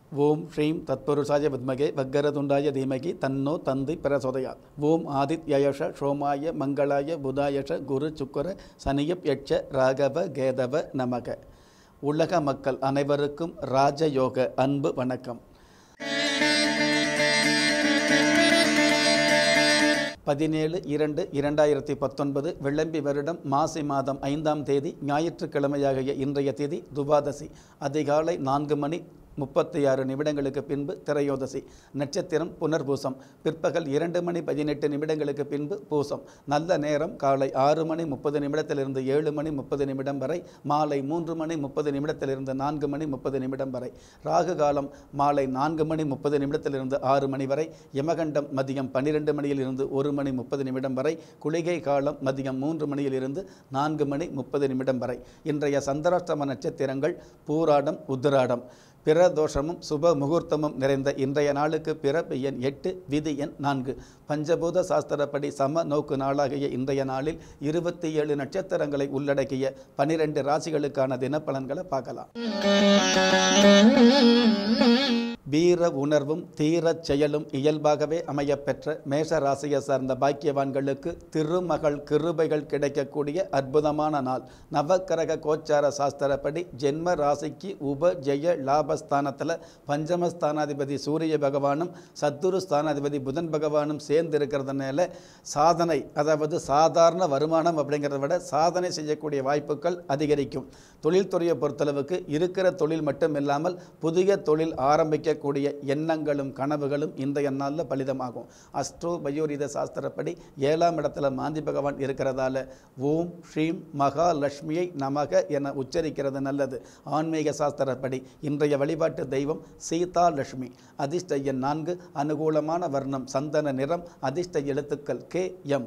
ஓம் ஸ்ரீம் தத்புருஷாய வித்மகே வக்கரதுண்டாய தீமகி தன்னோ தந்தி பிரசோதயா ஓம் ஆதித்யயஷ சோமாய மங்களாய புதாயஷ குரு சுக்கர சனியப் யட்ச ராகவ கேதவ நமக உலக மக்கள் அனைவருக்கும் ராஜயோக அன்பு வணக்கம் பதினேழு இரண்டு இரண்டாயிரத்தி பத்தொன்பது வெள்ளம்பி வருடம் மாசி மாதம் ஐந்தாம் தேதி ஞாயிற்றுக்கிழமையாகிய இன்றைய தேதி துவாதசி அதிகாலை நான்கு மணி முப்பத்தி ஆறு நிமிடங்களுக்கு பின்பு திரையோதசி நட்சத்திரம் புனர்பூசம் பிற்பகல் இரண்டு மணி பதினெட்டு நிமிடங்களுக்கு பின்பு பூசம் நல்ல நேரம் காலை ஆறு மணி முப்பது நிமிடத்திலிருந்து ஏழு மணி முப்பது நிமிடம் வரை மாலை மூன்று மணி முப்பது நிமிடத்திலிருந்து நான்கு மணி முப்பது நிமிடம் வரை ராகு காலம் மாலை நான்கு மணி முப்பது நிமிடத்திலிருந்து ஆறு மணி வரை யமகண்டம் மதியம் பன்னிரெண்டு மணியிலிருந்து ஒரு மணி முப்பது நிமிடம் வரை குளிகை காலம் மதியம் மூன்று மணியிலிருந்து நான்கு மணி முப்பது நிமிடம் வரை இன்றைய சந்திராஷ்டம நட்சத்திரங்கள் பூராடம் உத்திராடம் பிற தோஷமும் சுப முகூர்த்தமும் நிறைந்த இன்றைய நாளுக்கு பிறப்பு எண் எட்டு விதி எண் நான்கு பஞ்சபூத சாஸ்திரப்படி சம நோக்கு நாளாகிய இன்றைய நாளில் இருபத்தி ஏழு நட்சத்திரங்களை உள்ளடக்கிய பனிரெண்டு ராசிகளுக்கான தினப்பலன்களை பார்க்கலாம் வீர உணர்வும் தீரச் செயலும் இயல்பாகவே அமையப்பெற்ற மேஷ ராசியை சார்ந்த பாக்கியவான்களுக்கு திருமகள் கிருபைகள் கிடைக்கக்கூடிய அற்புதமான நாள் நவக்கிரக கோச்சார சாஸ்திரப்படி ஜென்ம ராசிக்கு உப ஜெய லாபஸ்தானத்தில் பஞ்சமஸ்தானாதிபதி சூரிய பகவானும் சத்துரு ஸ்தானாதிபதி புதன் பகவானும் சேர்ந்து இருக்கிறதுனால சாதனை அதாவது சாதாரண வருமானம் அப்படிங்கிறத விட சாதனை செய்யக்கூடிய வாய்ப்புகள் அதிகரிக்கும் தொழில்துறையை பொறுத்தளவுக்கு இருக்கிற தொழில் மட்டும் இல்லாமல் புதிய தொழில் ஆரம்பிக்கக்கூடிய எண்ணங்களும் கனவுகளும் இன்றைய நாளில் பலிதமாகும் அஸ்ட்ரோ பயோரித சாஸ்திரப்படி ஏழாம் இடத்துல மாந்தி பகவான் இருக்கிறதால ஓம் ஸ்ரீம் மகாலட்சுமியை நமக என உச்சரிக்கிறது நல்லது ஆன்மீக சாஸ்திரப்படி இன்றைய வழிபாட்டு தெய்வம் சீதா லட்சுமி அதிர்ஷ்ட எண் நான்கு அனுகூலமான வர்ணம் சந்தன நிறம் அதிர்ஷ்ட எழுத்துக்கள் கே எம்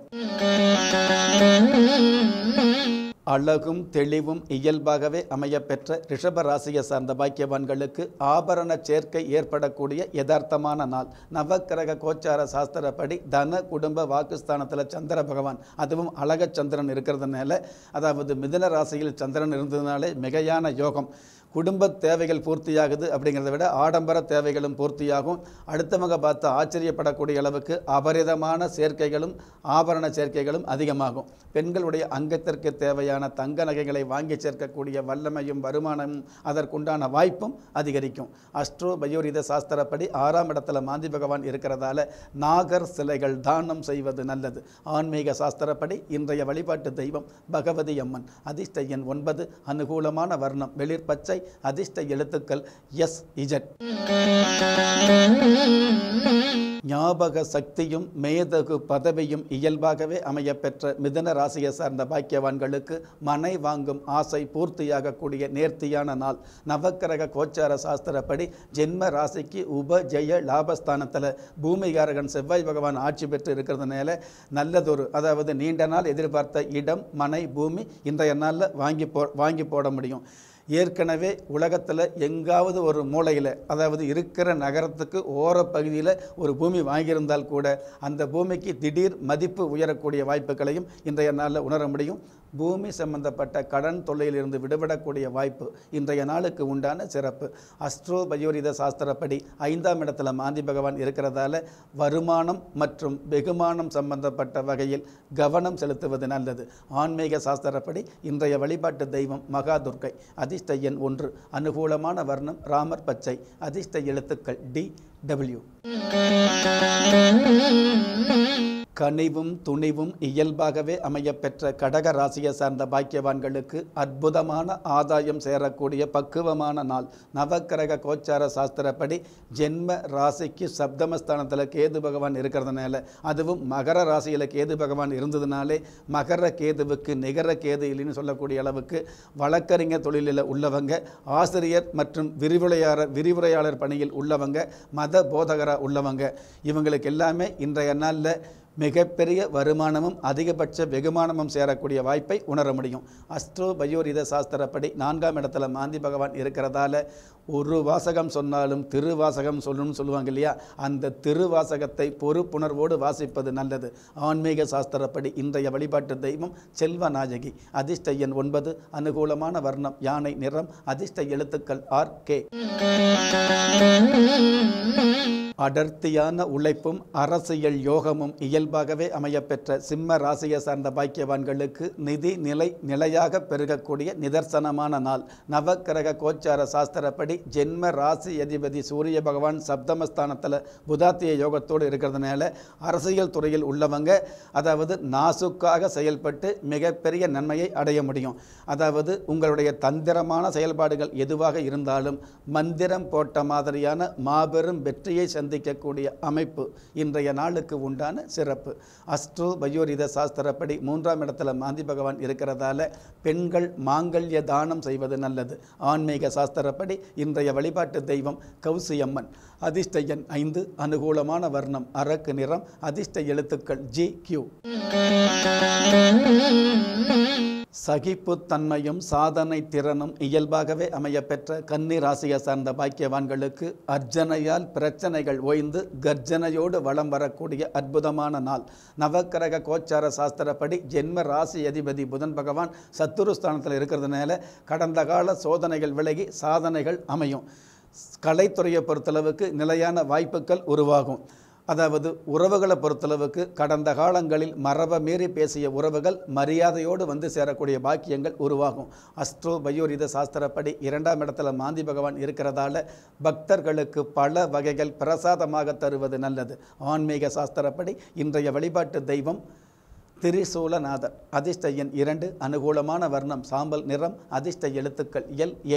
அழகும் தெளிவும் இயல்பாகவே அமையப்பெற்ற ரிஷப ராசியை சார்ந்த பாக்கியவான்களுக்கு ஆபரண சேர்க்கை ஏற்படக்கூடிய யதார்த்தமான நாள் நவக்கிரக கோச்சார சாஸ்திரப்படி தன குடும்ப வாக்குஸ்தானத்தில் சந்திர பகவான் அதுவும் அழக சந்திரன் இருக்கிறதுனால அதாவது மிதுன ராசியில் சந்திரன் இருந்ததுனாலே மிகையான யோகம் குடும்ப தேவைகள் பூர்த்தியாகுது அப்படிங்கிறத விட ஆடம்பர தேவைகளும் பூர்த்தியாகும் அடுத்தவங்க பார்த்து ஆச்சரியப்படக்கூடிய அளவுக்கு அபரிதமான சேர்க்கைகளும் ஆபரண சேர்க்கைகளும் அதிகமாகும் பெண்களுடைய அங்கத்திற்கு தேவையான தங்க நகைகளை வாங்கி சேர்க்கக்கூடிய வல்லமையும் வருமானமும் அதற்குண்டான வாய்ப்பும் அதிகரிக்கும் அஸ்ட்ரோ பயோரித சாஸ்திரப்படி ஆறாம் இடத்துல மாந்தி பகவான் இருக்கிறதால நாகர் சிலைகள் தானம் செய்வது நல்லது ஆன்மீக சாஸ்திரப்படி இன்றைய வழிபாட்டு தெய்வம் பகவதி அம்மன் அதிர்ஷ்ட எண் ஒன்பது அனுகூலமான வர்ணம் வெளிர் பச்சை அதிர்ஷ்ட எழுத்துக்கள் எஸ் இஜட் ஞாபக சக்தியும் மேதகு பதவியும் இயல்பாகவே அமையப்பெற்ற மிதன ராசியை சார்ந்த பாக்கியவான்களுக்கு மனை வாங்கும் ஆசை பூர்த்தியாகக்கூடிய நேர்த்தியான நாள் நவக்கிரக கோச்சார சாஸ்திரப்படி ஜென்ம ராசிக்கு உப ஜெய லாபஸ்தானத்தில் பூமிகாரகன் செவ்வாய் பகவான் ஆட்சி பெற்று இருக்கிறதுனால நல்லதொரு அதாவது நீண்ட நாள் எதிர்பார்த்த இடம் மனை பூமி இன்றைய நாளில் வாங்கி போ வாங்கி போட முடியும் ஏற்கனவே உலகத்தில் எங்காவது ஒரு மூலையில் அதாவது இருக்கிற நகரத்துக்கு ஓரப்பகுதியில் ஒரு பூமி வாங்கியிருந்தால் கூட அந்த பூமிக்கு திடீர் மதிப்பு உயரக்கூடிய வாய்ப்புகளையும் இன்றைய நாளில் உணர முடியும் பூமி சம்பந்தப்பட்ட கடன் தொல்லையிலிருந்து விடுபடக்கூடிய வாய்ப்பு இன்றைய நாளுக்கு உண்டான சிறப்பு அஸ்ட்ரோ பயோரித சாஸ்திரப்படி ஐந்தாம் இடத்துல மாந்தி பகவான் இருக்கிறதால வருமானம் மற்றும் வெகுமானம் சம்பந்தப்பட்ட வகையில் கவனம் செலுத்துவது நல்லது ஆன்மீக சாஸ்திரப்படி இன்றைய வழிபாட்டு தெய்வம் மகா துர்க்கை அதிர்ஷ்ட எண் ஒன்று அனுகூலமான வர்ணம் ராமர் பச்சை அதிர்ஷ்ட எழுத்துக்கள் டி டபிள்யூ கனிவும் துணிவும் இயல்பாகவே அமையப்பெற்ற கடக ராசியை சார்ந்த பாக்கியவான்களுக்கு அற்புதமான ஆதாயம் சேரக்கூடிய பக்குவமான நாள் நவக்கிரக கோச்சார சாஸ்திரப்படி ஜென்ம ராசிக்கு சப்தமஸ்தானத்தில் கேது பகவான் இருக்கிறதுனால அதுவும் மகர ராசியில் கேது பகவான் இருந்ததுனாலே மகர கேதுவுக்கு நிகர கேது இல்லைன்னு சொல்லக்கூடிய அளவுக்கு வழக்கறிஞர் தொழிலில் உள்ளவங்க ஆசிரியர் மற்றும் விரிவுரையாளர் விரிவுரையாளர் பணியில் உள்ளவங்க மத போதகராக உள்ளவங்க இவங்களுக்கு எல்லாமே இன்றைய நாளில் மிகப்பெரிய வருமானமும் அதிகபட்ச வெகுமானமும் சேரக்கூடிய வாய்ப்பை உணர முடியும் அஸ்ட்ரோ பயோரித சாஸ்திரப்படி நான்காம் இடத்துல மாந்தி பகவான் இருக்கிறதால ஒரு வாசகம் சொன்னாலும் திருவாசகம் சொல்லணும்னு சொல்லுவாங்க இல்லையா அந்த திருவாசகத்தை பொறுப்புணர்வோடு வாசிப்பது நல்லது ஆன்மீக சாஸ்திரப்படி இன்றைய வழிபாட்டு தெய்வம் செல்வ நாயகி அதிர்ஷ்ட எண் ஒன்பது அனுகூலமான வர்ணம் யானை நிறம் அதிர்ஷ்ட எழுத்துக்கள் ஆர் கே அடர்த்தியான உழைப்பும் அரசியல் யோகமும் இயல்பாகவே அமையப்பெற்ற சிம்ம ராசியை சார்ந்த பாக்கியவான்களுக்கு நிதி நிலை நிலையாக பெருகக்கூடிய நிதர்சனமான நாள் நவக்கிரக கோச்சார சாஸ்திரப்படி ஜென்ம ராசி அதிபதி சூரிய பகவான் சப்தமஸ்தானத்தில் புதாத்திய யோகத்தோடு இருக்கிறதுனால அரசியல் துறையில் உள்ளவங்க அதாவது நாசுக்காக செயல்பட்டு மிகப்பெரிய நன்மையை அடைய முடியும் அதாவது உங்களுடைய தந்திரமான செயல்பாடுகள் எதுவாக இருந்தாலும் மந்திரம் போட்ட மாதிரியான மாபெரும் வெற்றியை சந்திக்கக்கூடிய அமைப்பு இன்றைய நாளுக்கு உண்டான சிறப்பு அஸ்ட்ரோ பயோரித சாஸ்திரப்படி மூன்றாம் இடத்துல மாந்தி பகவான் இருக்கிறதால பெண்கள் மாங்கல்ய தானம் செய்வது நல்லது ஆன்மீக சாஸ்திரப்படி இன்றைய வழிபாட்டு தெய்வம் கௌசியம்மன் அதிர்ஷ்ட எண் ஐந்து அனுகூலமான வர்ணம் அரக்கு நிறம் அதிர்ஷ்ட எழுத்துக்கள் ஜி கியூ சகிப்புத்தன்மையும் சாதனை திறனும் இயல்பாகவே அமையப்பெற்ற கன்னி ராசியை சார்ந்த பாக்கியவான்களுக்கு அர்ச்சனையால் பிரச்சனைகள் ஓய்ந்து கர்ஜனையோடு வலம் வரக்கூடிய அற்புதமான நாள் நவக்கிரக கோச்சார சாஸ்திரப்படி ஜென்ம ராசி அதிபதி புதன் பகவான் சத்துருஸ்தானத்தில் இருக்கிறதுனால கடந்த கால சோதனைகள் விலகி சாதனைகள் அமையும் கலைத்துறையை பொறுத்தளவுக்கு நிலையான வாய்ப்புகள் உருவாகும் அதாவது உறவுகளை பொறுத்தளவுக்கு கடந்த காலங்களில் மரபை மீறி பேசிய உறவுகள் மரியாதையோடு வந்து சேரக்கூடிய பாக்கியங்கள் உருவாகும் அஸ்ட்ரோ பயோரித சாஸ்திரப்படி இரண்டாம் இடத்துல மாந்தி பகவான் இருக்கிறதால பக்தர்களுக்கு பல வகைகள் பிரசாதமாக தருவது நல்லது ஆன்மீக சாஸ்திரப்படி இன்றைய வழிபாட்டு தெய்வம் திரிசூலநாதர் அதிர்ஷ்ட எண் இரண்டு அனுகூலமான வர்ணம் சாம்பல் நிறம் அதிர்ஷ்ட எழுத்துக்கள் எல் ஏ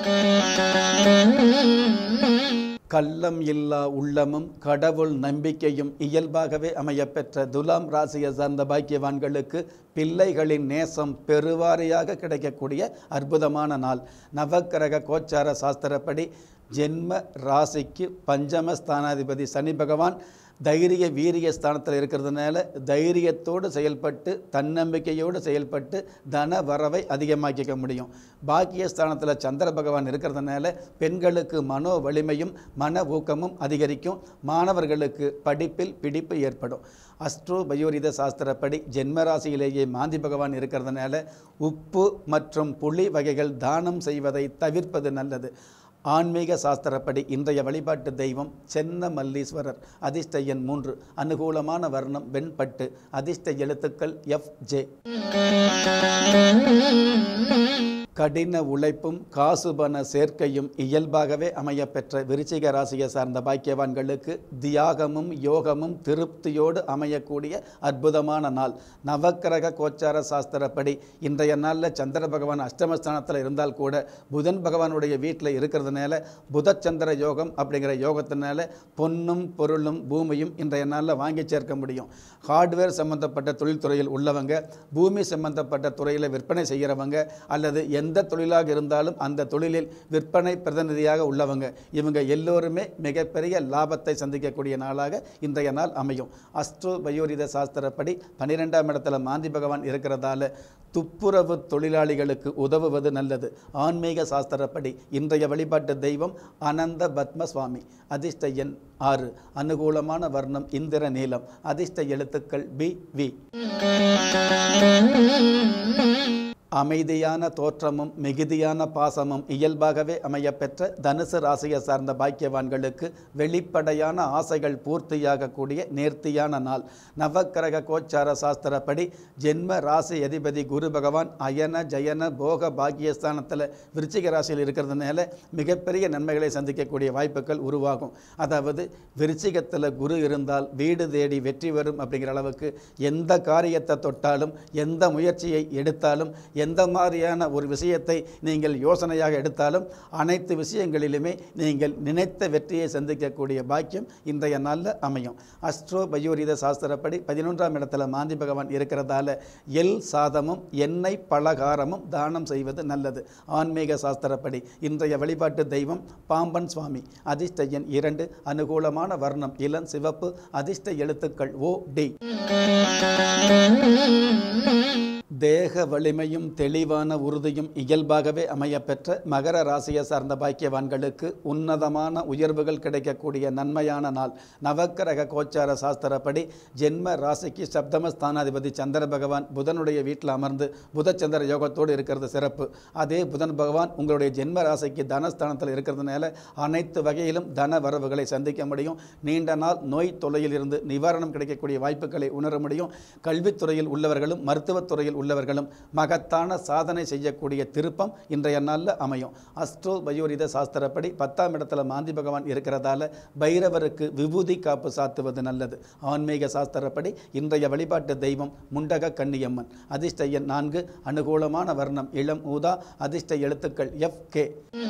கள்ளம் இல்லா உள்ளமும் கடவுள் நம்பிக்கையும் இயல்பாகவே அமையப்பெற்ற துலாம் ராசியை சார்ந்த பாக்கியவான்களுக்கு பிள்ளைகளின் நேசம் பெருவாரியாக கிடைக்கக்கூடிய அற்புதமான நாள் நவக்கிரக கோச்சார சாஸ்திரப்படி ஜென்ம ராசிக்கு பஞ்சம ஸ்தானாதிபதி சனி பகவான் தைரிய வீரிய ஸ்தானத்தில் இருக்கிறதுனால தைரியத்தோடு செயல்பட்டு தன்னம்பிக்கையோடு செயல்பட்டு தன வரவை அதிகமாக்கிக்க முடியும் பாக்கிய ஸ்தானத்தில் சந்திர பகவான் இருக்கிறதுனால பெண்களுக்கு மனோ வலிமையும் மன ஊக்கமும் அதிகரிக்கும் மாணவர்களுக்கு படிப்பில் பிடிப்பு ஏற்படும் அஸ்ட்ரோ பயோரித சாஸ்திரப்படி ஜென்மராசியிலேயே மாந்தி பகவான் இருக்கிறதுனால உப்பு மற்றும் புளி வகைகள் தானம் செய்வதை தவிர்ப்பது நல்லது ஆன்மீக சாஸ்திரப்படி இன்றைய வழிபாட்டு தெய்வம் சென்ன மல்லீஸ்வரர் அதிர்ஷ்ட எண் மூன்று அனுகூலமான வர்ணம் வெண்பட்டு அதிர்ஷ்ட எழுத்துக்கள் எஃப் ஜே கடின உழைப்பும் காசுபண சேர்க்கையும் இயல்பாகவே அமையப்பெற்ற விருச்சிக ராசியை சார்ந்த பாக்கியவான்களுக்கு தியாகமும் யோகமும் திருப்தியோடு அமையக்கூடிய அற்புதமான நாள் நவக்கிரக கோச்சார சாஸ்திரப்படி இன்றைய நாளில் சந்திர பகவான் அஷ்டமஸ்தானத்தில் இருந்தால் கூட புதன் பகவானுடைய வீட்டில் இருக்கிறதுனால புதச்சந்திர யோகம் அப்படிங்கிற யோகத்தினால பொன்னும் பொருளும் பூமியும் இன்றைய நாளில் வாங்கி சேர்க்க முடியும் ஹார்ட்வேர் சம்பந்தப்பட்ட தொழில்துறையில் உள்ளவங்க பூமி சம்பந்தப்பட்ட துறையில் விற்பனை செய்கிறவங்க அல்லது எந்த தொழிலாக இருந்தாலும் அந்த தொழிலில் விற்பனை பிரதிநிதியாக உள்ளவங்க இவங்க எல்லோருமே மிகப்பெரிய லாபத்தை சந்திக்கக்கூடிய நாளாக இன்றைய நாள் அமையும் அஸ்ட்ரோ பயோரித சாஸ்திரப்படி பன்னிரெண்டாம் இடத்துல மாந்தி பகவான் இருக்கிறதால துப்புரவு தொழிலாளிகளுக்கு உதவுவது நல்லது ஆன்மீக சாஸ்திரப்படி இன்றைய வழிபாட்டு தெய்வம் அனந்த பத்ம சுவாமி அதிர்ஷ்ட எண் ஆறு அனுகூலமான வர்ணம் இந்திர நீலம் அதிர்ஷ்ட எழுத்துக்கள் பி வி அமைதியான தோற்றமும் மிகுதியான பாசமும் இயல்பாகவே அமையப்பெற்ற தனுசு ராசியை சார்ந்த பாக்கியவான்களுக்கு வெளிப்படையான ஆசைகள் பூர்த்தியாகக்கூடிய நேர்த்தியான நாள் நவக்கிரக கோச்சார சாஸ்திரப்படி ஜென்ம ராசி அதிபதி குரு பகவான் அயன ஜயன போக பாக்கியஸ்தானத்தில் விருச்சிக ராசியில் இருக்கிறதுனால மிகப்பெரிய நன்மைகளை சந்திக்கக்கூடிய வாய்ப்புகள் உருவாகும் அதாவது விருச்சிகத்தில் குரு இருந்தால் வீடு தேடி வெற்றி வரும் அப்படிங்கிற அளவுக்கு எந்த காரியத்தை தொட்டாலும் எந்த முயற்சியை எடுத்தாலும் எந்த மாதிரியான ஒரு விஷயத்தை நீங்கள் யோசனையாக எடுத்தாலும் அனைத்து விஷயங்களிலுமே நீங்கள் நினைத்த வெற்றியை சந்திக்கக்கூடிய பாக்கியம் இன்றைய நாளில் அமையும் அஸ்ட்ரோ பயோரித சாஸ்திரப்படி பதினொன்றாம் இடத்துல மாந்தி பகவான் இருக்கிறதால எல் சாதமும் எண்ணெய் பலகாரமும் தானம் செய்வது நல்லது ஆன்மீக சாஸ்திரப்படி இன்றைய வழிபாட்டு தெய்வம் பாம்பன் சுவாமி அதிர்ஷ்ட எண் இரண்டு அனுகூலமான வர்ணம் இளம் சிவப்பு அதிர்ஷ்ட எழுத்துக்கள் ஓ டி தேக வலிமையும் தெளிவான உறுதியும் இயல்பாகவே அமையப்பெற்ற மகர ராசியை சார்ந்த பாக்கியவான்களுக்கு உன்னதமான உயர்வுகள் கிடைக்கக்கூடிய நன்மையான நாள் நவக்கிரக கோச்சார சாஸ்திரப்படி ஜென்ம ராசிக்கு சப்தம ஸ்தானாதிபதி சந்திர பகவான் புதனுடைய வீட்டில் அமர்ந்து புதச்சந்திர யோகத்தோடு இருக்கிறது சிறப்பு அதே புதன் பகவான் உங்களுடைய ஜென்ம ராசிக்கு தனஸ்தானத்தில் இருக்கிறதுனால அனைத்து வகையிலும் தன வரவுகளை சந்திக்க முடியும் நீண்ட நாள் நோய் தொல்லையில் இருந்து நிவாரணம் கிடைக்கக்கூடிய வாய்ப்புகளை உணர முடியும் கல்வித்துறையில் உள்ளவர்களும் மருத்துவத்துறையில் உள்ளவர்களும் மகத்தான சாதனை செய்யக்கூடிய திருப்பம் இன்றைய நாளில் அமையும் அஸ்ட்ரோ பயோரித சாஸ்திரப்படி பத்தாம் இடத்துல மாந்தி பகவான் இருக்கிறதால பைரவருக்கு விபூதி காப்பு சாத்துவது நல்லது ஆன்மீக சாஸ்திரப்படி இன்றைய வழிபாட்டு தெய்வம் முண்டக கன்னியம்மன் அதிர்ஷ்ட எண் நான்கு அனுகூலமான வர்ணம் இளம் ஊதா அதிர்ஷ்ட எழுத்துக்கள் எஃப் கே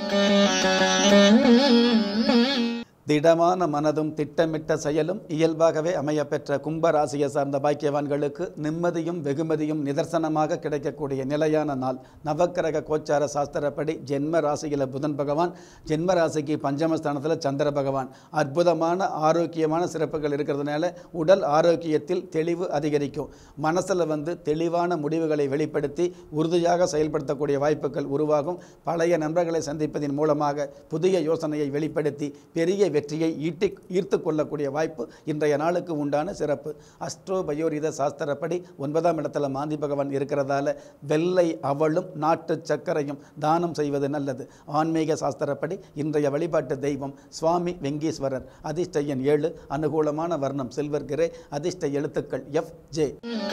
திடமான மனதும் திட்டமிட்ட செயலும் இயல்பாகவே அமையப்பெற்ற கும்ப ராசியை சார்ந்த பாக்கியவான்களுக்கு நிம்மதியும் வெகுமதியும் நிதர்சனமாக கிடைக்கக்கூடிய நிலையான நாள் நவக்கிரக கோச்சார சாஸ்திரப்படி ஜென்ம ராசியில் புதன் பகவான் ஜென்ம ராசிக்கு பஞ்சமஸ்தானத்தில் சந்திர பகவான் அற்புதமான ஆரோக்கியமான சிறப்புகள் இருக்கிறதுனால உடல் ஆரோக்கியத்தில் தெளிவு அதிகரிக்கும் மனசில் வந்து தெளிவான முடிவுகளை வெளிப்படுத்தி உறுதியாக செயல்படுத்தக்கூடிய வாய்ப்புகள் உருவாகும் பழைய நண்பர்களை சந்திப்பதன் மூலமாக புதிய யோசனையை வெளிப்படுத்தி பெரிய வெற்றியை ஈட்டி ஈர்த்து கொள்ளக்கூடிய வாய்ப்பு இன்றைய நாளுக்கு உண்டான சிறப்பு அஸ்ட்ரோ பயோரித சாஸ்திரப்படி ஒன்பதாம் இடத்துல மாந்தி பகவான் இருக்கிறதால வெள்ளை அவளும் நாட்டு சர்க்கரையும் தானம் செய்வது நல்லது ஆன்மீக சாஸ்திரப்படி இன்றைய வழிபாட்டு தெய்வம் சுவாமி வெங்கீஸ்வரர் அதிர்ஷ்ட எண் ஏழு அனுகூலமான வர்ணம் சில்வர் கிரே அதிர்ஷ்ட எழுத்துக்கள் எஃப் ஜே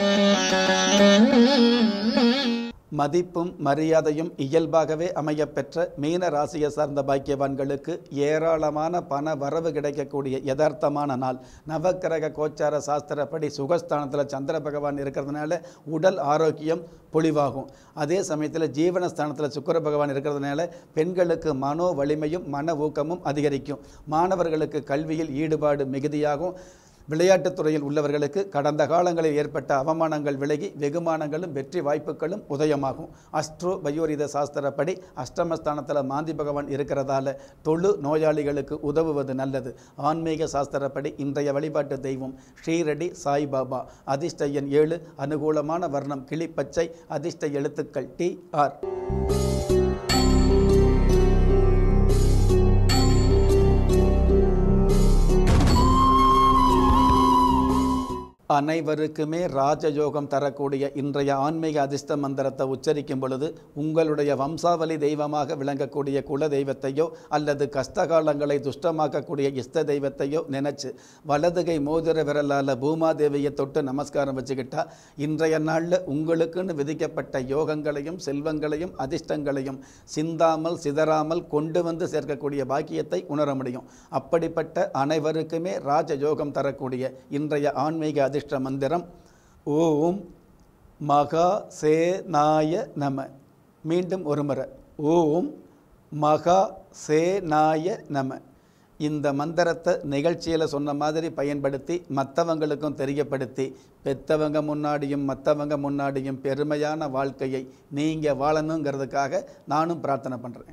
மதிப்பும் மரியாதையும் இயல்பாகவே அமையப்பெற்ற மீன ராசியை சார்ந்த பாக்கியவான்களுக்கு ஏராளமான பண வரவு கிடைக்கக்கூடிய யதார்த்தமான நாள் நவக்கிரக கோச்சார சாஸ்திரப்படி சுகஸ்தானத்தில் சந்திர பகவான் இருக்கிறதுனால உடல் ஆரோக்கியம் பொலிவாகும் அதே சமயத்தில் ஜீவனஸ்தானத்தில் சுக்கர பகவான் இருக்கிறதுனால பெண்களுக்கு மனோ வலிமையும் மன ஊக்கமும் அதிகரிக்கும் மாணவர்களுக்கு கல்வியில் ஈடுபாடு மிகுதியாகும் விளையாட்டுத் துறையில் உள்ளவர்களுக்கு கடந்த காலங்களில் ஏற்பட்ட அவமானங்கள் விலகி வெகுமானங்களும் வெற்றி வாய்ப்புகளும் உதயமாகும் அஸ்ட்ரோ பயோரித சாஸ்திரப்படி அஷ்டமஸ்தானத்தில் மாந்தி பகவான் இருக்கிறதால தொழு நோயாளிகளுக்கு உதவுவது நல்லது ஆன்மீக சாஸ்திரப்படி இன்றைய வழிபாட்டு தெய்வம் ஸ்ரீரடி சாய்பாபா அதிர்ஷ்ட எண் ஏழு அனுகூலமான வர்ணம் கிளிப்பச்சை அதிர்ஷ்ட எழுத்துக்கள் டி ஆர் அனைவருக்குமே ராஜயோகம் தரக்கூடிய இன்றைய ஆன்மீக அதிர்ஷ்ட மந்திரத்தை உச்சரிக்கும் பொழுது உங்களுடைய வம்சாவளி தெய்வமாக விளங்கக்கூடிய குல தெய்வத்தையோ அல்லது கஷ்டகாலங்களை துஷ்டமாக்கக்கூடிய இஷ்ட தெய்வத்தையோ நினைச்சு வலதுகை மோதிர விரலால் பூமாதேவியை தொட்டு நமஸ்காரம் வச்சுக்கிட்டா இன்றைய நாளில் உங்களுக்குன்னு விதிக்கப்பட்ட யோகங்களையும் செல்வங்களையும் அதிர்ஷ்டங்களையும் சிந்தாமல் சிதறாமல் கொண்டு வந்து சேர்க்கக்கூடிய பாக்கியத்தை உணர முடியும் அப்படிப்பட்ட அனைவருக்குமே ராஜயோகம் தரக்கூடிய இன்றைய ஆன்மீக அதிர்ஷ்ட மந்திரம் ஓம் மகா சேனாய நம மீண்டும் ஒரு முறை ஓம் மகா சேனாய நம இந்த மந்திரத்தை நிகழ்ச்சியில் சொன்ன மாதிரி பயன்படுத்தி மற்றவங்களுக்கும் தெரியப்படுத்தி பெத்தவங்க முன்னாடியும் மற்றவங்க முன்னாடியும் பெருமையான வாழ்க்கையை நீங்கள் வாழணுங்கிறதுக்காக நானும் பிரார்த்தனை பண்ணுறேன்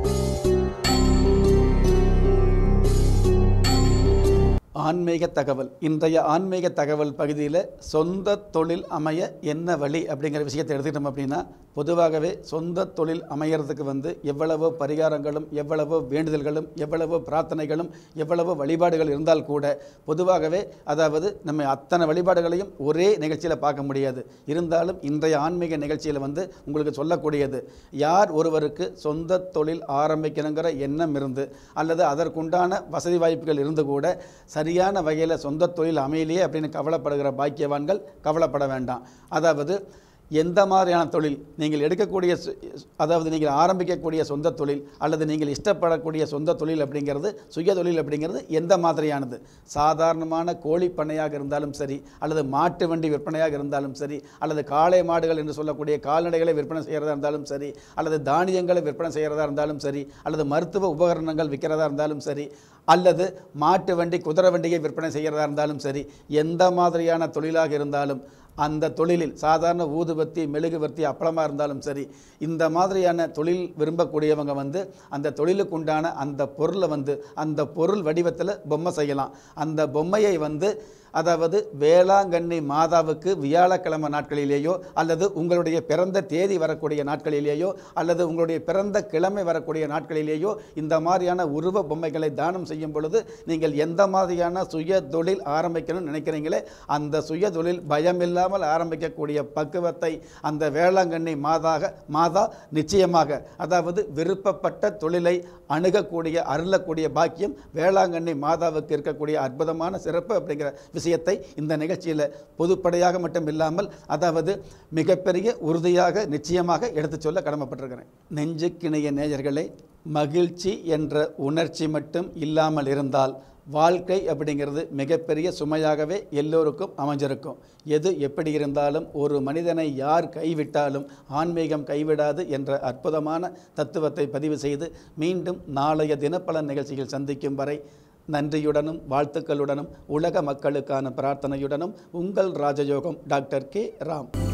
ஆன்மீக தகவல் இன்றைய ஆன்மீக தகவல் பகுதியில் சொந்த தொழில் அமைய என்ன வழி அப்படிங்கிற விஷயத்தை எடுத்துக்கிட்டோம் அப்படின்னா பொதுவாகவே சொந்த தொழில் அமையறதுக்கு வந்து எவ்வளவோ பரிகாரங்களும் எவ்வளவோ வேண்டுதல்களும் எவ்வளவோ பிரார்த்தனைகளும் எவ்வளவோ வழிபாடுகள் இருந்தால் கூட பொதுவாகவே அதாவது நம்ம அத்தனை வழிபாடுகளையும் ஒரே நிகழ்ச்சியில் பார்க்க முடியாது இருந்தாலும் இன்றைய ஆன்மீக நிகழ்ச்சியில் வந்து உங்களுக்கு சொல்லக்கூடியது யார் ஒருவருக்கு சொந்த தொழில் ஆரம்பிக்கணுங்கிற எண்ணம் இருந்து அல்லது அதற்குண்டான வசதி வாய்ப்புகள் இருந்து கூட சரியான வகையில் சொந்த தொழில் அமையலையே அப்படின்னு கவலைப்படுகிற பாக்கியவான்கள் கவலைப்பட வேண்டாம் அதாவது எந்த மாதிரியான தொழில் நீங்கள் எடுக்கக்கூடிய சு- அதாவது நீங்கள் ஆரம்பிக்கக்கூடிய சொந்த தொழில் அல்லது நீங்கள் இஷ்டப்படக்கூடிய சொந்த தொழில் அப்படிங்கிறது சுய தொழில் அப்படிங்கிறது எந்த மாதிரியானது சாதாரணமான கோழி பண்ணையாக இருந்தாலும் சரி அல்லது மாட்டு வண்டி விற்பனையாக இருந்தாலும் சரி அல்லது காளை மாடுகள் என்று சொல்லக்கூடிய கால்நடைகளை விற்பனை செய்கிறதா இருந்தாலும் சரி அல்லது தானியங்களை விற்பனை செய்கிறதா இருந்தாலும் சரி அல்லது மருத்துவ உபகரணங்கள் விற்கிறதா இருந்தாலும் சரி அல்லது மாட்டு வண்டி குதிரை வண்டியை விற்பனை செய்கிறதா இருந்தாலும் சரி எந்த மாதிரியான தொழிலாக இருந்தாலும் அந்த தொழிலில் சாதாரண ஊதுபத்தி மெழுகுவர்த்தி அப்பளமாக இருந்தாலும் சரி இந்த மாதிரியான தொழில் விரும்பக்கூடியவங்க வந்து அந்த தொழிலுக்கு உண்டான அந்த பொருளை வந்து அந்த பொருள் வடிவத்தில் பொம்மை செய்யலாம் அந்த பொம்மையை வந்து அதாவது வேளாங்கண்ணி மாதாவுக்கு வியாழக்கிழமை நாட்களிலேயோ அல்லது உங்களுடைய பிறந்த தேதி வரக்கூடிய நாட்களிலேயோ அல்லது உங்களுடைய பிறந்த கிழமை வரக்கூடிய நாட்களிலேயோ இந்த மாதிரியான உருவ பொம்மைகளை தானம் செய்யும் பொழுது நீங்கள் எந்த மாதிரியான சுய தொழில் ஆரம்பிக்கணும்னு நினைக்கிறீங்களே அந்த சுய தொழில் பயமில்லாமல் ஆரம்பிக்கக்கூடிய பக்குவத்தை அந்த வேளாங்கண்ணி மாதாக மாதா நிச்சயமாக அதாவது விருப்பப்பட்ட தொழிலை அணுகக்கூடிய அருளக்கூடிய பாக்கியம் வேளாங்கண்ணி மாதாவுக்கு இருக்கக்கூடிய அற்புதமான சிறப்பு அப்படிங்கிற விஷயத்தை இந்த நிகழ்ச்சியில் பொதுப்படையாக மட்டும் இல்லாமல் அதாவது மிகப்பெரிய உறுதியாக நிச்சயமாக எடுத்துச் சொல்ல கடமைப்பட்டிருக்கிறேன் நெஞ்சுக்கிணைய நேயர்களே மகிழ்ச்சி என்ற உணர்ச்சி மட்டும் இல்லாமல் இருந்தால் வாழ்க்கை அப்படிங்கிறது மிகப்பெரிய சுமையாகவே எல்லோருக்கும் அமைஞ்சிருக்கும் எது எப்படி இருந்தாலும் ஒரு மனிதனை யார் கைவிட்டாலும் ஆன்மீகம் கைவிடாது என்ற அற்புதமான தத்துவத்தை பதிவு செய்து மீண்டும் நாளைய தினப்பலன் நிகழ்ச்சியில் சந்திக்கும் வரை நன்றியுடனும் வாழ்த்துக்களுடனும் உலக மக்களுக்கான பிரார்த்தனையுடனும் உங்கள் ராஜயோகம் டாக்டர் கே ராம்